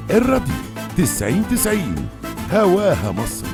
الراديو تسعين تسعين هواها مصر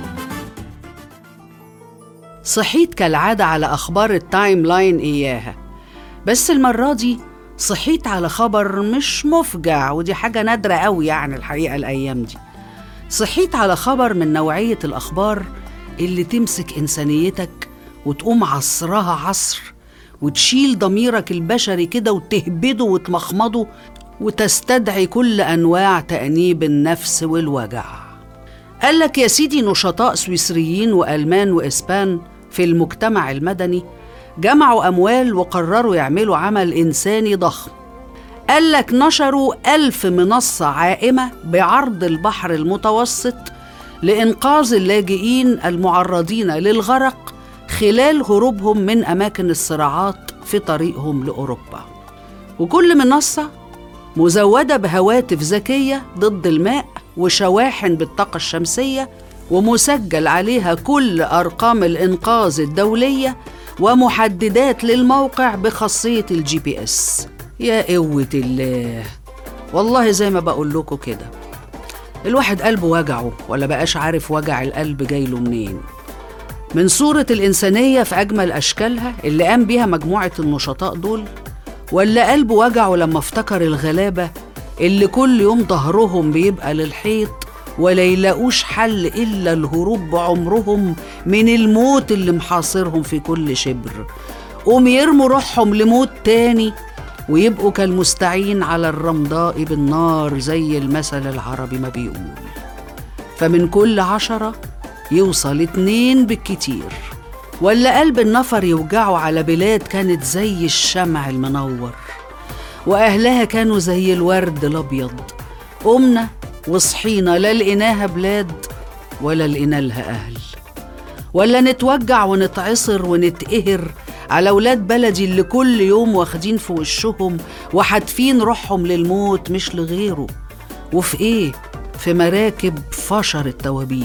صحيت كالعادة على أخبار التايم لاين إياها بس المرة دي صحيت على خبر مش مفجع ودي حاجة نادرة أوي يعني الحقيقة الأيام دي صحيت على خبر من نوعية الأخبار اللي تمسك إنسانيتك وتقوم عصرها عصر وتشيل ضميرك البشري كده وتهبده وتمخمضه وتستدعي كل أنواع تأنيب النفس والوجع قال لك يا سيدي نشطاء سويسريين وألمان وإسبان في المجتمع المدني جمعوا أموال وقرروا يعملوا عمل إنساني ضخم قال لك نشروا ألف منصة عائمة بعرض البحر المتوسط لإنقاذ اللاجئين المعرضين للغرق خلال هروبهم من أماكن الصراعات في طريقهم لأوروبا وكل منصة مزودة بهواتف ذكية ضد الماء وشواحن بالطاقة الشمسية ومسجل عليها كل أرقام الإنقاذ الدولية ومحددات للموقع بخاصية الجي بي اس يا قوة الله والله زي ما بقول لكم كده الواحد قلبه وجعه ولا بقاش عارف وجع القلب جايله منين من صورة الإنسانية في أجمل أشكالها اللي قام بيها مجموعة النشطاء دول ولا قلبه وجعه لما افتكر الغلابة اللي كل يوم ظهرهم بيبقى للحيط ولا يلاقوش حل إلا الهروب بعمرهم من الموت اللي محاصرهم في كل شبر قوم يرموا روحهم لموت تاني ويبقوا كالمستعين على الرمضاء بالنار زي المثل العربي ما بيقول فمن كل عشرة يوصل اتنين بالكتير ولا قلب النفر يوجعه على بلاد كانت زي الشمع المنور وأهلها كانوا زي الورد الأبيض قمنا وصحينا لا لقيناها بلاد ولا لقينا لها أهل ولا نتوجع ونتعصر ونتقهر على ولاد بلدي اللي كل يوم واخدين في وشهم وحاتفين روحهم للموت مش لغيره وفي ايه في مراكب فشر التوابيت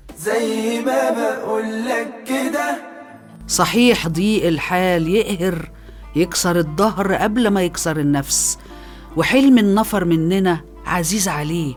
زي ما بقولك كده صحيح ضيق الحال يقهر يكسر الظهر قبل ما يكسر النفس وحلم النفر مننا عزيز عليه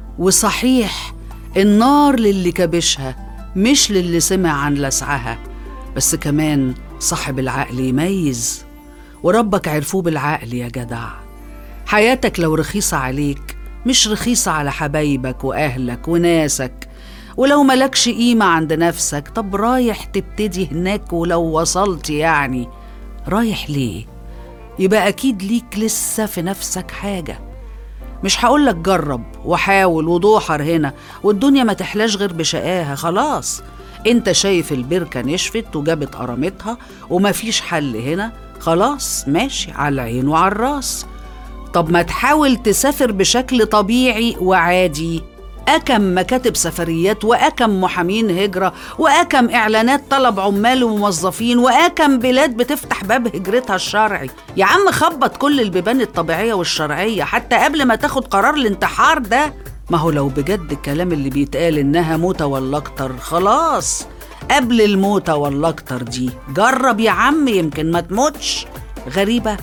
وصحيح النار للي كبشها مش للي سمع عن لسعها بس كمان صاحب العقل يميز وربك عرفوه بالعقل يا جدع حياتك لو رخيصة عليك مش رخيصة على حبايبك وأهلك وناسك ولو ملكش قيمة عند نفسك طب رايح تبتدي هناك ولو وصلت يعني رايح ليه؟ يبقى أكيد ليك لسه في نفسك حاجة مش هقولك جرب وحاول ودوحر هنا والدنيا ما تحلاش غير بشقاها خلاص انت شايف البركة نشفت وجابت قرامتها ومفيش حل هنا خلاص ماشي على العين وعلى الراس طب ما تحاول تسافر بشكل طبيعي وعادي أكم مكاتب سفريات وأكم محامين هجرة وأكم إعلانات طلب عمال وموظفين وأكم بلاد بتفتح باب هجرتها الشرعي يا عم خبط كل البيبان الطبيعية والشرعية حتى قبل ما تاخد قرار الانتحار ده ما هو لو بجد الكلام اللي بيتقال إنها موتة ولا أكتر خلاص قبل الموتة ولا أكتر دي جرب يا عم يمكن ما تموتش غريبة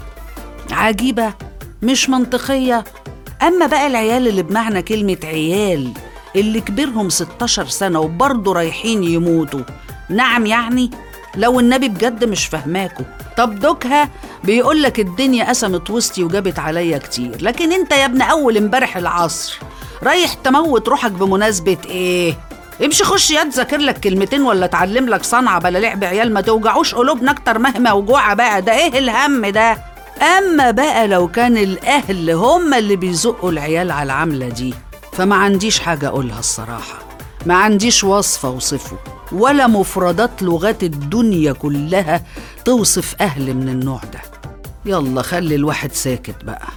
عجيبة مش منطقية أما بقى العيال اللي بمعنى كلمة عيال اللي كبرهم 16 سنة وبرضه رايحين يموتوا نعم يعني لو النبي بجد مش فاهماكوا طب دوكها بيقولك الدنيا قسمت وسطي وجابت عليا كتير لكن انت يا ابن أول امبارح العصر رايح تموت روحك بمناسبة ايه امشي خش يا تذاكر لك كلمتين ولا اتعلم لك صنعة بلا لعب عيال ما توجعوش قلوبنا اكتر مهما وجوعة بقى ده ايه الهم ده اما بقى لو كان الاهل هم اللي بيزقوا العيال على العملة دي فما عنديش حاجة اقولها الصراحة ما عنديش وصفة اوصفه ولا مفردات لغات الدنيا كلها توصف اهل من النوع ده يلا خلي الواحد ساكت بقى